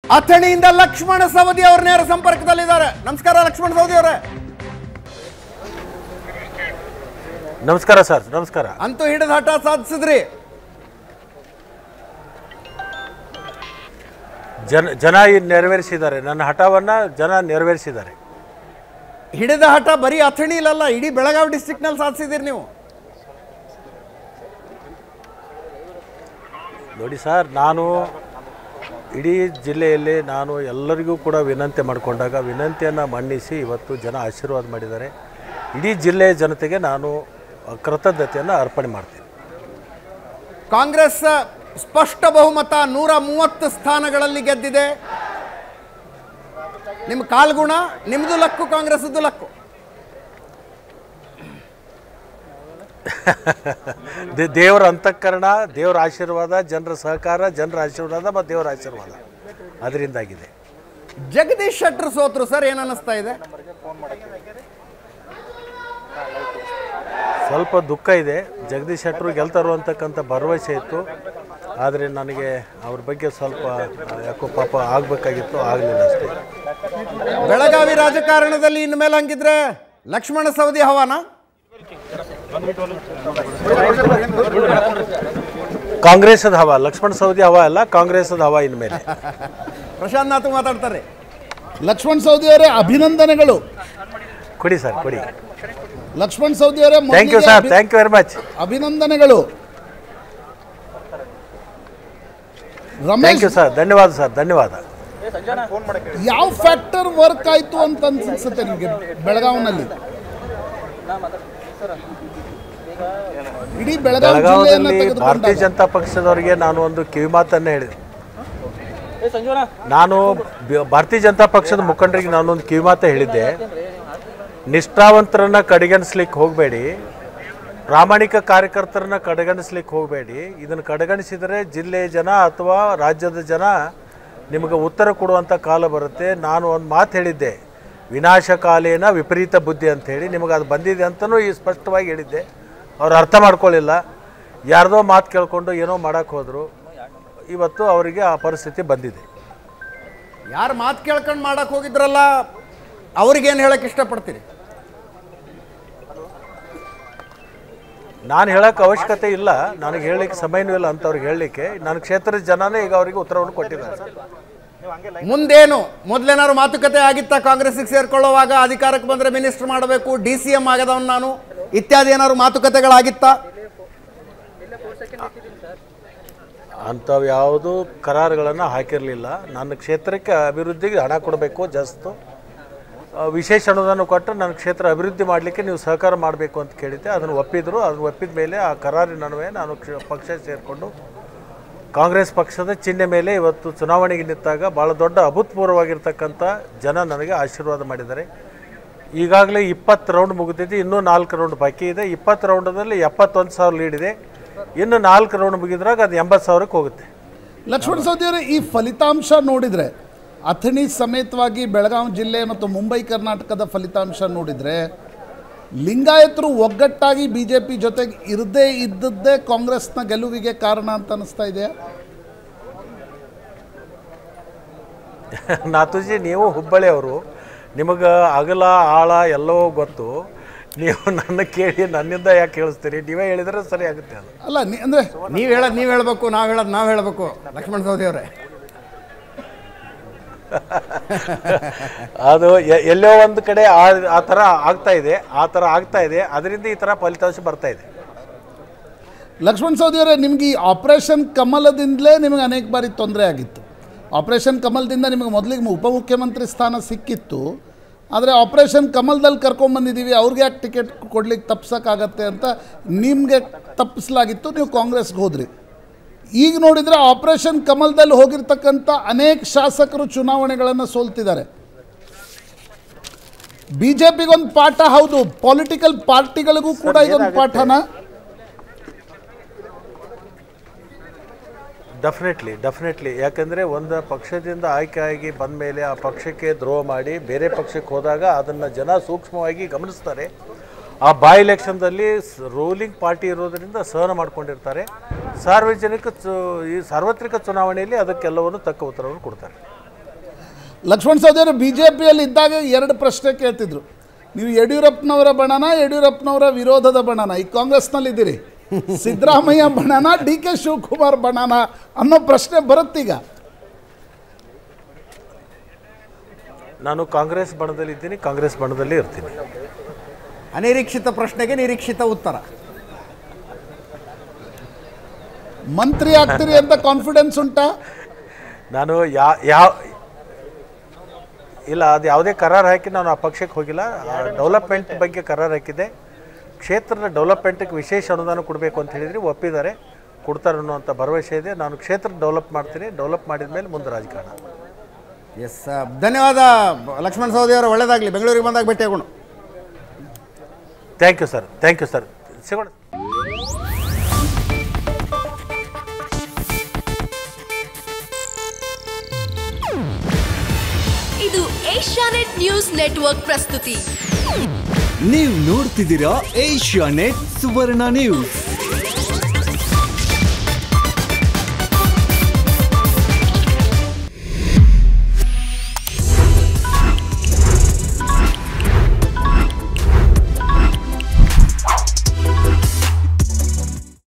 ಅಥಣಿಯಿಂದ ಲಕ್ಷ್ಮಣ ಸವದಿ ಅವ್ರ ನೇರ ಸಂಪರ್ಕದಲ್ಲಿದ್ದಾರೆ ನಮಸ್ಕಾರ ಲಕ್ಷ್ಮಣ ಸವದಿ ಅವರೇ ನಮಸ್ಕಾರ ಸರ್ ನಮಸ್ಕಾರ ಅಂತೂ ಹಿಡಿದ ಹಠ ಸಾಧಿಸಿದ್ರಿ ಜನ ಜನ ಇದ್ ನೆರವೇರಿಸಿದ್ದಾರೆ ನನ್ನ ಹಠವನ್ನ ಜನ ನೆರವೇರಿಸಿದ್ದಾರೆ ಹಿಡಿದ ಹಠ ಬರೀ ಅಥಣಿಲಲ್ಲ ಇಡೀ ಬೆಳಗಾವಿ ಡಿಸ್ಟಿಕ್ನಲ್ಲಿ ಸಾಧಿಸಿದಿರಿ ನೀವು ನೋಡಿ ಸರ್ ನಾನು ಇಡೀ ಜಿಲ್ಲೆಯಲ್ಲಿ ನಾನು ಎಲ್ಲರಿಗೂ ಕೂಡ ವಿನಂತಿ ಮಾಡಿಕೊಂಡಾಗ ವಿನಂತಿಯನ್ನು ಮನ್ನಿಸಿ ಇವತ್ತು ಜನ ಆಶೀರ್ವಾದ ಮಾಡಿದ್ದಾರೆ ಇಡೀ ಜಿಲ್ಲೆಯ ಜನತೆಗೆ ನಾನು ಕೃತಜ್ಞತೆಯನ್ನು ಅರ್ಪಣೆ ಮಾಡ್ತೀನಿ ಕಾಂಗ್ರೆಸ್ ಸ್ಪಷ್ಟ ಬಹುಮತ ನೂರ ಮೂವತ್ತು ಸ್ಥಾನಗಳಲ್ಲಿ ಗೆದ್ದಿದೆ ನಿಮ್ಮ ಕಾಲ್ಗುಣ ನಿಮ್ದು ಲಕ್ಕು ಕಾಂಗ್ರೆಸ್ದು ಲಕ್ಕು ದೇ- ದೇವರ ಅಂತಃಕರಣ ದೇವರ ಆಶೀರ್ವಾದ ಜನರ ಸಹಕಾರ ಜನರ ಆಶೀರ್ವಾದ ಮತ್ತು ದೇವರ ಆಶೀರ್ವಾದ ಅದರಿಂದಾಗಿದೆ ಜಗದೀಶ್ ಶೆಟ್ಟರ್ ಸೋತ್ರು ಸರ್ ಏನ್ ಅನ್ನಿಸ್ತಾ ಇದೆ ಸ್ವಲ್ಪ ದುಃಖ ಇದೆ ಜಗದೀಶ್ ಶೆಟ್ಟರು ಗೆಲ್ತಾರೋ ಅಂತಕ್ಕಂಥ ಭರವಸೆ ಇತ್ತು ಆದರೆ ನನಗೆ ಅವ್ರ ಬಗ್ಗೆ ಸ್ವಲ್ಪ ಯಾಕೋ ಪಾಪ ಆಗಬೇಕಾಗಿತ್ತು ಆಗಲಿಲ್ಲ ಅಷ್ಟೇ ಬೆಳಗಾವಿ ರಾಜಕಾರಣದಲ್ಲಿ ಇನ್ಮೇಲೆ ಹಂಗಿದ್ರೆ ಲಕ್ಷ್ಮಣ ಸವದಿ ಹವಾನ ಕಾಂಗ್ರೆಸ್ದ ಹವಾ ಲಕ್ಷ್ಮಣ ಸವದಿ ಹವಾ ಅಲ್ಲ ಕಾಂಗ್ರೆಸ್ದ ಹವಾ ಇನ್ಮೇಲೆ ಪ್ರಶಾಂತ್ ನಾಥ್ ಮಾತಾಡ್ತಾರೆ ಲಕ್ಷ್ಮಣ್ ಸವದಿ ಅವರೇ ಅಭಿನಂದನೆಗಳು ಕೊಡಿ ಸರ್ ಕೊಡಿ ಲಕ್ಷ್ಮಣ್ ಸವದಿ ಅವರೇ ಥ್ಯಾಂಕ್ ಯು ಮೊದಲಿಗೆ ಸರ್ ಅಭಿ- ಥ್ಯಾಂಕ್ ಯು ವೆರಿ ಮಚ್ ಅಭಿನಂದನೆಗಳು ಥ್ಯಾಂಕ್ ರಮೇಶ್ ಯು ಸರ್ ಧನ್ಯವಾದ ಸರ್ ಧನ್ಯವಾದ ಯಾವ ಫ್ಯಾಕ್ಟರ್ ವರ್ಕ್ ಆಯ್ತು ಅಂತ ಅನ್ಸುತ್ತೆ ನಿಮಗೆ ಬೆಳಗಾವಿನಲ್ಲಿ ಇಡೀ ಬೆಳಗಾವಿ ಜಿಲ್ಲೆಯನ್ನ ಬೆಳಗಾವಿಯಲ್ಲಿ ಭಾರತೀಯ ತೆಗೆದುಕೊಂಡಾಗ ಜನತಾ ಪಕ್ಷದವರಿಗೆ ನಾನು ಒಂದು ಕಿವಿ ಮಾತನ್ನು ಹೇಳಿದೆ ನಾನು ಬಿ- ಭಾರತೀಯ ಜನತಾ ಪಕ್ಷದ ಮುಖಂಡರಿಗೆ ನಾನೊಂದು ಕಿವಿ ಮಾತ ಹೇಳಿದ್ದೆ ನಿಷ್ಠಾವಂತರನ್ನ ಕಡೆಗಣಿಸ್ಲಿಕ್ಕೆ ಹೋಗಬೇಡಿ ಪ್ರಾಮಾಣಿಕ ಕಾರ್ಯಕರ್ತರನ್ನ ಕಡೆಗಣಿಸ್ಲಿಕ್ಕೆ ಹೋಗಬೇಡಿ ಇದನ್ನು ಕಡೆಗಣಿಸಿದರೆ ಜಿಲ್ಲೆಯ ಜನ ಅಥವಾ ರಾಜ್ಯದ ಜನ ನಿಮಗೆ ಉತ್ತರ ಕೊಡುವಂಥ ಕಾಲ ಬರುತ್ತೆ ನಾನು ಒಂದು ಮಾತು ಹೇಳಿದ್ದೆ ವಿನಾಶಕಾಲೇನ ವಿಪರೀತ ಬುದ್ಧಿ ಅಂತ ಹೇಳಿ ನಿಮಗೆ ಅದು ಬಂದಿದೆ ಅಂತಲೂ ಈ ಸ್ಪಷ್ಟವಾಗಿ ಹೇಳಿದ್ದೆ ಅವ್ರು ಅರ್ಥ ಮಾಡ್ಕೊಳ್ಳಿಲ್ಲ ಯಾರ್ದೋ ಮಾತು ಕೇಳಿಕೊಂಡು ಏನೋ ಮಾಡೋಕ್ಕೆ ಹೋದರು ಇವತ್ತು ಅವರಿಗೆ ಆ ಪರಿಸ್ಥಿತಿ ಬಂದಿದೆ ಯಾರು ಮಾತು ಕೇಳ್ಕೊಂಡು ಮಾಡಕ್ ಹೋಗಿದ್ರಲ್ಲ ಅವ್ರಿಗೇನು ಹೇಳಕ್ ಇಷ್ಟಪಡ್ತೀರಿ ನಾನು ಹೇಳೋಕ್ಕೆ ಅವಶ್ಯಕತೆ ಇಲ್ಲ ನನಗೆ ಹೇಳಲಿಕ್ಕೆ ಸಮಯನೂ ಇಲ್ಲ ಅಂತವ್ರಿಗೆ ಹೇಳಲಿಕ್ಕೆ ನನ್ನ ಕ್ಷೇತ್ರದ ಜನನೇ ಈಗ ಅವರಿಗೆ ಉತ್ತರವನ್ನು ಕೊಟ್ಟಿದ್ದಾರೆ ಮುಂದೇನು ಮೊದ್ಲೇನಾದ್ರು ಮಾತುಕತೆ ಆಗಿತ್ತಾ ಕಾಂಗ್ರೆಸ್ಗೆ ಸೇರ್ಕೊಳ್ಳುವಾಗ ಅಧಿಕಾರಕ್ಕೆ ಬಂದ್ರೆ ಮಿನಿಸ್ಟರ್ ಮಾಡಬೇಕು ಡಿ ಸಿ ಎಂ ಆಗದವನ್ ನಾನು ಇತ್ಯಾದಿ ಏನಾದ್ರು ಮಾತುಕತೆಗಳಾಗಿತ್ತಾ ಅಂಥವು ಯಾವುದು ಕರಾರುಗಳನ್ನು ಹಾಕಿರಲಿಲ್ಲ ನನ್ನ ಕ್ಷೇತ್ರಕ್ಕೆ ಅಭಿವೃದ್ಧಿಗೆ ಹಣ ಕೊಡಬೇಕು ಜಸ್ತು ಆ, ವಿಶೇಷ ಅನುದಾನ ಕೊಟ್ಟು ನನ್ನ ಕ್ಷೇತ್ರ ಅಭಿವೃದ್ಧಿ ಮಾಡಲಿಕ್ಕೆ ನೀವು ಸಹಕಾರ ಮಾಡಬೇಕು ಅಂತ ಕೇಳಿದ್ದೆ ಅದನ್ನು ಒಪ್ಪಿದ್ರು ಅದನ್ನು ಒಪ್ಪಿದ ಮೇಲೆ ಆ ಕರಾರಿನ ನಡುವೆ ನಾನು ಕ್ಷ- ಪಕ್ಷ ಸೇರಿಕೊಂಡು ಕಾಂಗ್ರೆಸ್ ಪಕ್ಷದ ಚಿಹ್ನೆ ಮೇಲೆ ಇವತ್ತು ಚುನಾವಣೆಗೆ ನಿಂತಾಗ ಭಾಳ ದೊಡ್ಡ ಅಭೂತಪೂರ್ವವಾಗಿರ್ತಕ್ಕಂಥ ಜನ ನನಗೆ ಆಶೀರ್ವಾದ ಮಾಡಿದ್ದಾರೆ ಈಗಾಗಲೇ ಇಪ್ಪತ್ತು ರೌಂಡ್ ಮುಗಿದಿದೆ ಇನ್ನೂ ನಾಲ್ಕು ರೌಂಡ್ ಬಾಕಿ ಇದೆ ಇಪ್ಪತ್ತು ರೌಂಡದಲ್ಲಿ ಎಪ್ಪತ್ತೊಂದು ಸಾವಿರ ಲೀಡ್ ಇದೆ ಇನ್ನು ನಾಲ್ಕು ರೌಂಡ್ ಮುಗಿದ್ರಾಗ ಅದು ಎಂಬತ್ತು ಸಾವಿರಕ್ಕೆ ಹೋಗುತ್ತೆ ಲಕ್ಷ್ಮಣ್ ಸವದಿ ಅವರೇ ಈ ಫಲಿತಾಂಶ ನೋಡಿದರೆ ಅಥಣಿ ಸಮೇತವಾಗಿ ಬೆಳಗಾವಿ ಜಿಲ್ಲೆ ಮತ್ತು ಮುಂಬೈ ಕರ್ನಾಟಕದ ಫಲಿತಾಂಶ ನೋಡಿದರೆ ಲಿಂಗಾಯತರು ಒಗ್ಗಟ್ಟಾಗಿ ಬಿ ಜೆ ಪಿ ಜೊತೆಗೆ ಇರದೇ ಇದ್ದದ್ದೇ ಕಾಂಗ್ರೆಸ್ನ ಗೆಲುವಿಗೆ ಕಾರಣ ಅಂತ ಅನಿಸ್ತಾ ಇದೆಯಾ ನಾಥುಜಿ ನೀವು ಹುಬ್ಬಳ್ಳಿಯವರು ನಿಮಗೆ ಅಗಲ ಆಳ ಎಲ್ಲವೂ ಗೊತ್ತು ನೀವು ನನ್ನ ಕೇಳಿ ನನ್ನಿಂದ ಯಾಕೆ ಕೇಳಿಸ್ತೀರಿ ನೀವೇ ಹೇಳಿದರೆ ಸರಿ ಆಗುತ್ತೆ ಅದು ಅಲ್ಲ ನೀ ಅಂದರೆ ನೀವ್ ಹೇಳದ್ ನೀವ್ ಹೇಳ್ಬೇಕು ನಾವ್ ಹೇಳದ್ ನಾವ್ ಹೇಳ್ಬೇಕು ಲಕ್ಷ್ಮಣ ಸವದಿ ಅವರೇ ಅದು ಎ- ಎಲ್ಲೋ ಒಂದು ಕಡೆ ಆ ಆ ಥರ ಆಗ್ತಾ ಇದೆ ಆ ಥರ ಆಗ್ತಾ ಇದೆ ಅದರಿಂದ ಈ ಥರ ಫಲಿತಾಂಶ ಬರ್ತಾ ಇದೆ ಲಕ್ಷ್ಮಣ್ ಸವದಿ ಅವರೇ ನಿಮ್ಗೆ ಈ ಆಪರೇಷನ್ ಕಮಲದಿಂದಲೇ ನಿಮಗೆ ಅನೇಕ ಬಾರಿ ತೊಂದರೆ ಆಗಿತ್ತು ಆಪರೇಷನ್ ಕಮಲದಿಂದ ನಿಮಗೆ ಮೊದಲಿಗೆ ಉಪಮುಖ್ಯಮಂತ್ರಿ ಸ್ಥಾನ ಸಿಕ್ಕಿತ್ತು ಆದರೆ ಆಪರೇಷನ್ ಕಮಲದಲ್ಲಿ ಕರ್ಕೊಂಬಂದಿದ್ದೀವಿ ಅವ್ರಿಗೆ ಯಾಕೆ ಟಿಕೆಟ್ ಕೊಡ್ಲಿಕ್ಕೆ ತಪ್ಸೋಕ್ಕಾಗತ್ತೆ ಅಂತ ನಿಮಗೆ ತಪ್ಪಿಸಲಾಗಿತ್ತು ನೀವು ಕಾಂಗ್ರೆಸ್ಗೆ ಹೋದ್ರಿ ಈಗ ನೋಡಿದರೆ ಆಪರೇಷನ್ ಕಮಲದಲ್ಲಿ ಹೋಗಿರ್ತಕ್ಕಂಥ ಅನೇಕ ಶಾಸಕರು ಚುನಾವಣೆಗಳನ್ನು ಸೋಲ್ತಿದ್ದಾರೆ ಬಿ ಜೆ ಪಿಗೊಂದು ಪಾಠ ಹೌದು ಪೊಲಿಟಿಕಲ್ ಪಾರ್ಟಿಗಳಿಗೂ ಕೂಡ ಇದೊಂದು ಪಾಠನ ಡೆಫಿನೆಟ್ಲಿ ಡೆಫಿನೆಟ್ಲಿ ಯಾಕಂದರೆ ಒಂದು ಪಕ್ಷದಿಂದ ಆಯ್ಕೆ ಆಗಿ ಬಂದ ಮೇಲೆ ಆ ಪಕ್ಷಕ್ಕೆ ದ್ರೋಹ ಮಾಡಿ ಬೇರೆ ಪಕ್ಷಕ್ಕೆ ಹೋದಾಗ ಅದನ್ನು ಜನ ಸೂಕ್ಷ್ಮವಾಗಿ ಗಮನಿಸ್ತಾರೆ ಆ ಬೈ ಎಲೆಕ್ಷನ್ದಲ್ಲಿ ರೂಲಿಂಗ್ ಪಾರ್ಟಿ ಇರೋದರಿಂದ ಸಹನ ಮಾಡ್ಕೊಂಡಿರ್ತಾರೆ ಸಾರ್ವಜನಿಕ ಚು ಈ ಸಾರ್ವತ್ರಿಕ ಚುನಾವಣೆಯಲ್ಲಿ ಅದಕ್ಕೆಲ್ಲವನ್ನು ತಕ್ಕ ಉತ್ತರವನ್ನು ಕೊಡ್ತಾರೆ ಲಕ್ಷ್ಮಣ್ ಸವದಿಯವರು ಬಿ ಜೆ ಪಿಯಲ್ಲಿ ಇದ್ದಾಗ ಎರಡು ಪ್ರಶ್ನೆ ಕೇಳ್ತಿದ್ರು ನೀವು ಯಡಿಯೂರಪ್ಪನವರ ಬಣನ ಯಡಿಯೂರಪ್ಪನವರ ವಿರೋಧದ ಬಣನ ಈಗ ಕಾಂಗ್ರೆಸ್ನಲ್ಲಿ ಇದ್ದೀರಿ ಸಿದ್ದರಾಮಯ್ಯ ಬಣನ ಡಿ ಕೆ ಶಿವಕುಮಾರ್ ಬಣನ ಅನ್ನೋ ಪ್ರಶ್ನೆ ಬರುತ್ತೀಗ ನಾನು ಕಾಂಗ್ರೆಸ್ ಬಣದಲ್ಲಿ ಇದ್ದೀನಿ ಕಾಂಗ್ರೆಸ್ ಬಣದಲ್ಲಿ ಇರ್ತೀನಿ ಅನಿರೀಕ್ಷಿತ ಪ್ರಶ್ನೆಗೆ ನಿರೀಕ್ಷಿತ ಉತ್ತರ ಮಂತ್ರಿ ಆಗ್ತೀರಿ ಅಂತ ಕಾನ್ಫಿಡೆನ್ಸ್ ಉಂಟಾ ನಾನು ಯಾ ಯಾವ ಇಲ್ಲ ಅದು ಯಾವುದೇ ಕರಾರು ಹಾಕಿ ನಾನು ಆ ಪಕ್ಷಕ್ಕೆ ಹೋಗಿಲ್ಲ ಡೆವಲಪ್ಮೆಂಟ್ ಬಗ್ಗೆ ಕರಾರು ಹಾಕಿದ್ದೆ ಕ್ಷೇತ್ರದ ಡೆವಲಪ್ಮೆಂಟ್ಗೆ ವಿಶೇಷ ಅನುದಾನ ಕೊಡಬೇಕು ಅಂತ ಹೇಳಿದ್ರಿ ಒಪ್ಪಿದ್ದಾರೆ ಕೊಡ್ತಾರೆ ಅನ್ನುವಂಥ ಭರವಸೆ ಇದೆ ನಾನು ಕ್ಷೇತ್ರ ಡೆವಲಪ್ ಮಾಡ್ತೀನಿ ಡೆವಲಪ್ ಮಾಡಿದ ಮೇಲೆ ಮುಂದೆ ರಾಜಕಾರಣ ಎಸ್ ಧನ್ಯವಾದ ಲಕ್ಷ್ಮಣ ಸವದಿ ಅವರು ಒಳ್ಳೇದಾಗಲಿ ಬೆಂಗಳೂರಿಗೆ ಬಂದಾಗ ಭೇಟಿಯಾಗೋಣ thank you sir thank you sir ಸಿಗೋಣ ಇದು ಏಷ್ಯಾನೆಟ್ ನ್ಯೂಸ್ ನೆಟ್ವರ್ಕ್ ಪ್ರಸ್ತುತಿ ನೀವು ನೋಡ್ತಿದ್ದೀರಾ ಏಷ್ಯಾ ನೆಟ್ ಸುವರ್ಣ ನ್ಯೂಸ್